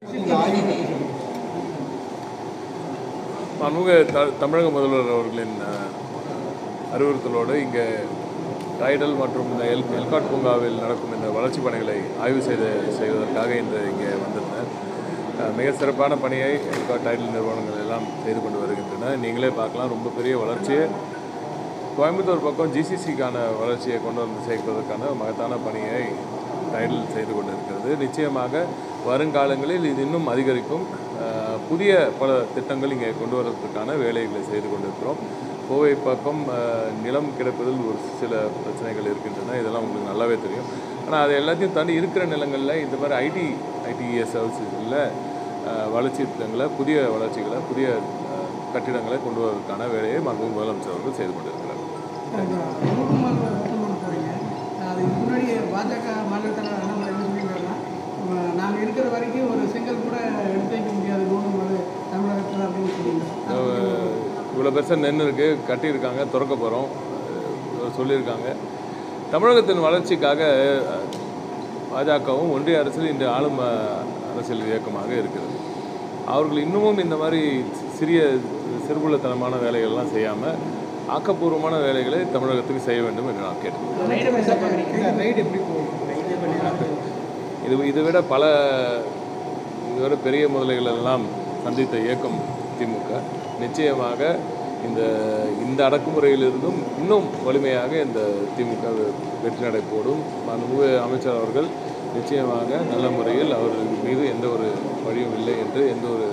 பன்முக த தமிழக முதல்வர் அவர்களின் அஹ், அறிவுறுத்தலோடு இங்கே டைடல் மற்றும் இந்த எல் எல்காட் பூங்காவில் நடக்கும் இந்த வளர்ச்சி பணிகளை ஆய்வு செய்து செய்வதற்காக இன்று இங்கே வந்திருந்தேன் அஹ், மிக சிறப்பான பணியை எல்காட் டைடல் நிறுவனங்கள் எல்லாம் செய்து கொண்டு வருகின்றன நீங்களே பார்க்கலாம் ரொம்ப பெரிய வளர்ச்சியை கோயம்புத்தூர் பக்கம் ஜிசிசிக்கான வளர்ச்சியை கொண்டு வந்து சேர்ப்பதற்கான மகத்தான பணியை டைடல் செய்து கொண்டிருக்கிறது நிச்சயமாக வருங்காலங்களில் இது இன்னும் அதிகரிக்கும் அஹ், புதிய பல திட்டங்கள் இங்கே கொண்டு வரதுக்கான வேலைகளை செய்து கொண்டிருக்கிறோம் கோவை பக்கம் அஹ், நிலம் கிடைப்பதில் ஒரு சில பிரச்சனைகள் இருக்கின்றன இதெல்லாம் உங்களுக்கு நல்லாவே தெரியும் ஆனால் அது எல்லாத்தையும் தாண்டி இருக்கிற நிலங்களில் இந்த மாதிரி ஐடி ஐடிஎஸ் சர்வீசஸில் வளர்ச்சி திட்டங்களை புதிய வளர்ச்சிகளை புதிய அஹ், கட்டிடங்களை கொண்டு வருவதற்கான வேலையை மருத்துவ முதலமைச்சர் அவர்கள் செய்து கொண்டிருக்கிறார் முகமால் ஓப்பன் பண்ண போகிறீங்க அதுக்கு முன்னாடி பாஜக மாநில தலைவர் அண்ணாமலை என்ன சொல்லியிருக்காருன்னா நாங்கள் இருக்கிற வரைக்கும் ஒரு செங்கல் கூட எடுத்து வைக்க முடியாது நோண்டு தமிழகத்தில் அப்படின்னு சொல்லியிருந்தாங்க இவ்வளோ பெருசாக நெல் இருக்குது கட்டியிருக்காங்க திறக்க போகிறோம் சொல்லியிருக்காங்க தமிழகத்தின் வளர்ச்சிக்காக அஹ், பாஜகவும் ஒன்றிய அரசில் இன்று ஆளும் அஹ், அரசியல் இயக்கமாக இருக்கிறது அவர்கள் இன்னமும் இந்த மாதிரி சிறிய சிறுபுள்ளத்தனமான வேலைகள்லாம் செய்யாமல் ஆக்கப்பூர்வமான வேலைகளை தமிழகத்துக்கு செய்ய வேண்டும் என்று நான் கேட்டுக்கொள்கிறேன் ரைடு எப்படி போகும் இது இதை விட பல இதை விட பெரிய முதலைகள் எல்லாம் சந்தித்த இயக்கம் திமுக நிச்சயமாக இந்த இந்த அடக்குமுறையிலிருந்தும் இன்னும் வலிமையாக இந்த திமுக வெ- வெற்றி நடை போடும் மாண்புமிகு அமைச்சர் அவர்கள் நிச்சயமாக நல்ல முறையில் அவர்கள் மீது எந்த ஒரு வழியும் இல்லை என்று எந்த ஒரு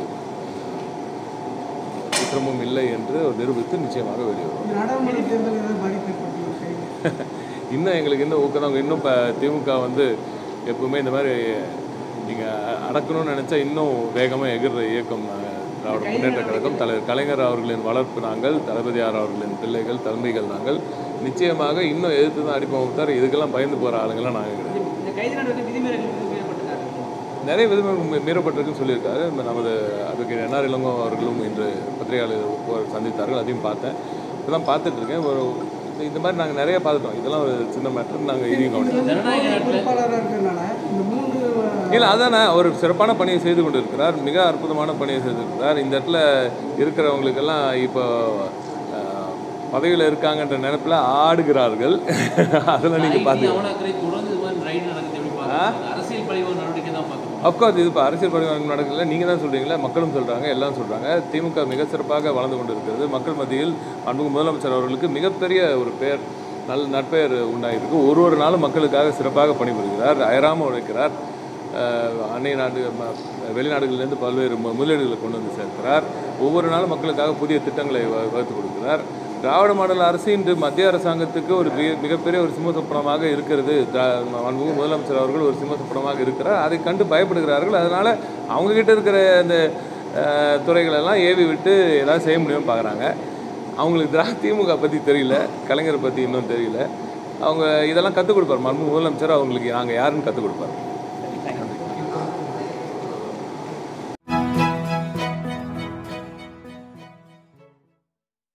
குற்றமும் இல்லை என்று அவர் நிரூபித்து நிச்சயமாக வெளிவரும் இந்த நாடாளுமன்ற தேர்தல் ஏதாவது பாதிப்பு ஏற்பட்டு இன்னும் எங்களுக்கு இன்னும் ஊக்கம் இன்னும் இப்போ திமுக வந்து எப்பவுமே இந்த மாதிரி நீங்கள் அடக்கணும்னு நினச்சா இன்னும் வேகமாக எகிற இயக்கம் நாங்கள் திராவிட முன்னேற்ற கழகம் தலைவர் கலைஞர் அவர்களின் வளர்ப்பு நாங்கள் தளபதியார் அவர்களின் பிள்ளைகள் தலைமைகள் நாங்கள் நிச்சயமாக இன்னும் எதிர்த்து தான் அடிப்போம் தவிர இதுக்கெல்லாம் பயந்து போகிற ஆளுங்களாம் நாங்கள் கிடையாது இந்த கைது நடவடிக்கை விதிமீறல்கள் மீறப்பட்டிருக்காரு நிறைய விதமாக மீறப்பட்டிருக்குன்னு சொல்லியிருக்காரு இந்த நமது அட்வொகேட் என்ஆர் இளங்கோ அவர்களும் இன்று பத்திரிகையாளர் போ- சந்தித்தார்கள் அதையும் பார்த்தேன் இதெல்லாம் பார்த்துட்டு இருக்கேன் ஒரு இந்த மாதிரி நாங்கள் நிறைய பார்த்துட்டோம் இதெல்லாம் ஒரு சின்ன மேட்டர் நாங்கள் இதையும் கவனிச்சோம் ஜனநாயக நாட்டில் பொறுப்பாளராக இருக்கிறதுனால இந்த மூன்று இல்லை அதானே ஒரு சிறப்பான பணியை செய்து கொண்டிருக்கிறார் மிக அற்புதமான பணியை செய்திருக்கிறார் இந்த இடத்துல இருக்கிறவங்களுக்கெல்லாம் இப்போ அஹ், பதவியில் இருக்காங்கன்ற நினைப்பில் ஆடுகிறார்கள் அதெல்லாம் நீங்கள் பார்த்து அமலாக்கரை தொடர்ந்து இது மாதிரி ரைடு நடக்குது எப்படி பார்க்குறாங்க அரசியல் பழிவு நடவடிக்கை தான் பார்க்கணும் அஃப்கோர்ஸ் இது இப்போ அரசியல் பரிமாற்றம் நடக்கல நீங்கள் தான் சொல்கிறீங்களா மக்களும் சொல்கிறாங்க எல்லாம் சொல்கிறாங்க திமுக மிக சிறப்பாக வளர்ந்து கொண்டிருக்கிறது மக்கள் மத்தியில் அன்பு முதலமைச்சர் அவர்களுக்கு மிகப்பெரிய ஒரு பெயர் நல்ல நற்பெயர் உண்டாகிருக்கு ஒரு ஒரு நாளும் மக்களுக்காக சிறப்பாக பணிபுரிகிறார் அயராமல் உழைக்கிறார் அஹ், அன்னை நாடு ம- வெளிநாடுகளிலிருந்து பல்வேறு மு- முதலீடுகளை கொண்டு வந்து சேர்க்கிறார் ஒவ்வொரு நாளும் மக்களுக்காக புதிய திட்டங்களை வ- வகுத்து கொடுக்கிறார் திராவிட மாடல் அரசு இன்று மத்திய அரசாங்கத்துக்கு ஒரு மிக மிகப்பெரிய ஒரு சிம்மசப்பனமாக இருக்கிறது திரா- மாண்புமிகு முதலமைச்சர் அவர்கள் ஒரு சிம்மசப்பனமாக இருக்கிறார் அதை கண்டு பயப்படுகிறார்கள் அதனால் அவங்கக்கிட்ட இருக்கிற அந்த அஹ், துறைகளெல்லாம் ஏவி விட்டு ஏதாவது செய்ய முடியும்னு பார்க்குறாங்க அவங்களுக்கு திரா திமுக பற்றி தெரியல கலைஞரை பற்றி இன்னும் தெரியல அவங்க இதெல்லாம் கற்றுக் கொடுப்பார் மர்ம முதலமைச்சர் அவங்களுக்கு நாங்கள் யாருன்னு கற்றுக் கொடுப்பார்